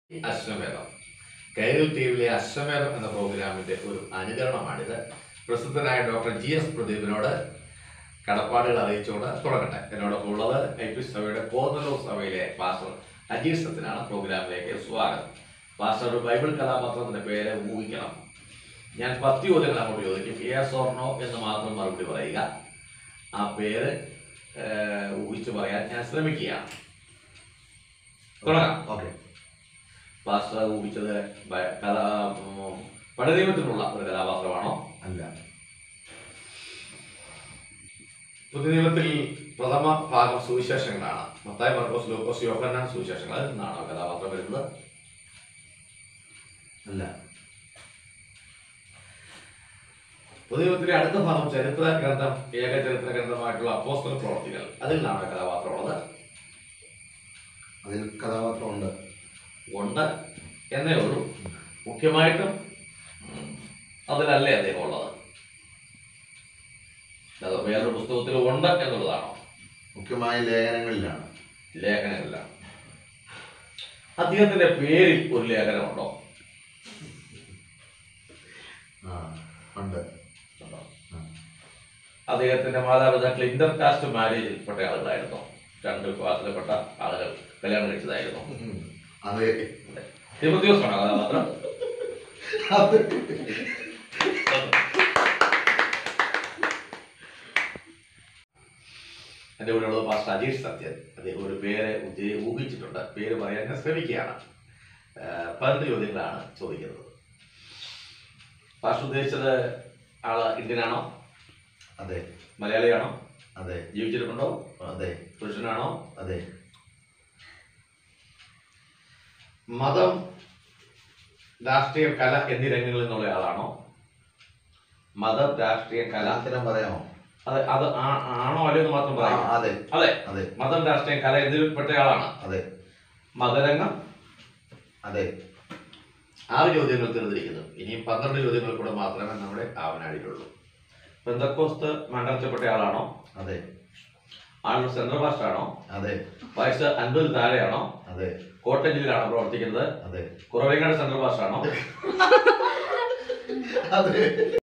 അശ്വമേധം കൈരൽ ടി വിയിലെ അശ്വമേധം എന്ന പ്രോഗ്രാമിന്റെ ഒരു അനുകരണമാണിത് പ്രസിദ്ധനായ ഡോക്ടർ ജി എസ് പ്രദീപിനോട് കടപ്പാടുകൾ അറിയിച്ചുകൊണ്ട് തുടങ്ങട്ടെ എന്നോടൊപ്പം ഉള്ളത് ഐ പി സഭയുടെ കോന്നലൂർ സഭയിലെ പാസ്റ്റർ അജീഷ് സത്തിനാണ് പ്രോഗ്രാമിലേക്ക് സ്വാഗതം പാസ്റ്റർ ഒരു ബൈബിൾ കഥാപാത്രത്തിന്റെ പേര് ഊഹിക്കണം ഞാൻ പത്ത് ചോദ്യങ്ങൾ അങ്ങോട്ട് ചോദിക്കും യെസ് ഓർ നോ എന്ന് മാത്രം മറുപടി പറയുക ആ പേര് ഏഹ്, ഊഹിച്ചു പറയാൻ ഞാൻ ശ്രമിക്കുകയാണ് തുടങ്ങാം ഓക്കെ പാസ്റ്റർ ഊഹിച്ചത് ബ- കഥാ ഉം, പഴയദൈവത്തിനുള്ള ഒരു കഥാപാത്രമാണോ അല്ല പുതിയ നിയമത്തിൽ പ്രഥമ ഭാഗം സുവിശേഷങ്ങളാണ് മത്തായി മർക്കോസ് ലൂക്കോസ് യോഹന്നാൻ സുവിശേഷങ്ങൾ അതിൽ നിന്നാണോ കഥാപാത്രം വരുന്നത് അല്ല പുതിയ നിയമത്തിലെ അടുത്ത ഭാഗം ചരിത്ര ഗ്രന്ഥം ഏക ചരിത്ര ഗ്രന്ഥമായിട്ടുള്ള അപ്പോസ്തല പ്രവർത്തികൾ അതിൽ നിന്നാണ് കഥാപാത്രം ഉള്ളത് അതിൽ കഥാപാത്രമുണ്ട് ഉണ്ട് എന്നേ ഉള്ളൂ മുഖ്യമായിട്ടും ഉം, അതിലല്ലേ അദ്ദേഹം ഉള്ളത് അത് വേറൊരു പുസ്തകത്തിൽ ഉണ്ട് എന്നുള്ളതാണോ മുഖ്യമായ ലേഖനങ്ങളിലാണ് ലേഖനമല്ല അദ്ദേഹത്തിന്റെ പേരിൽ ഒരു ലേഖനമുണ്ടോ ആ ഉണ്ട് ഉണ്ടോ? ആ. അദ്ദേഹത്തിന്റെ മാതാപിതാക്കൾ ഇന്റർകാസ്റ്റ് മാരേജിൽ പെട്ട ആളുകളായിരുന്നു രണ്ട് വിഭാഗത്തിൽപ്പെട്ട ആളുകൾ കല്യാണം കഴിച്ചതായിരുന്നു ഉം. അതെ തിമത്യോസാണ് കഥാപാത്രം അത് എൻ്റെ കൂടെ ഉള്ളത് പാസ്റ്റർ അജീഷ് സത്യൻ അദ്ദേഹം ഒരു പേര് ഉദ്ദേ- ഊഹിച്ചിട്ടുണ്ട് പേര് പറയാൻ ഞാൻ ശ്രമിക്കുകയാണ് ആ, പതിനെട്ട് ചോദ്യങ്ങളാണ് ചോദിക്കുന്നത് പാസ്റ്റർ ഉദ്ദേശിച്ചത് ആള് ഇന്ത്യനാണോ അതെ മലയാളിയാണോ അതെ ജീവിച്ചിട്ടുണ്ടോ അതെ പുരുഷനാണോ അതെ മതം രാഷ്ട്രീയ കല എന്നീ രംഗങ്ങളിൽ നിന്നുള്ള ആളാണോ മതം രാഷ്ട്രീയ കല കലാത്തിനം പറയാമോ അത് അത് ആ- ആണോ അല്ലയോ എന്ന് മാത്രം ആ, പറയാം അതെ അതെ അതെ മതം രാഷ്ട്രീയ കല എന്നിൽപ്പെട്ട ആളാണ് അതെ മതരംഗം അതെ ആറ് ചോദ്യങ്ങൾ തീർന്നിരിക്കുന്നു ഇനിയും പന്ത്രണ്ട് ചോദ്യങ്ങൾ കൂടെ മാത്രമേ നമ്മുടെ ആവനാടിയിലുള്ളൂ പെന്തക്കോസ്ത് മണ്ഡലത്തിൽപ്പെട്ട ആളാണോ അതെ ആളൊരു സെൻട്രൽ പാസ്റ്റ് ആണോ അതെ വയസ്സ് അൻപതിൽ താഴെയാണോ അതെ കോട്ടയം ജില്ലയിലാണോ പ്രവർത്തിക്കുന്നത് അതെ കുറവേങ്ങാട് സെൻട്രൽ പാസ്റ്റ് ആണോ അതെ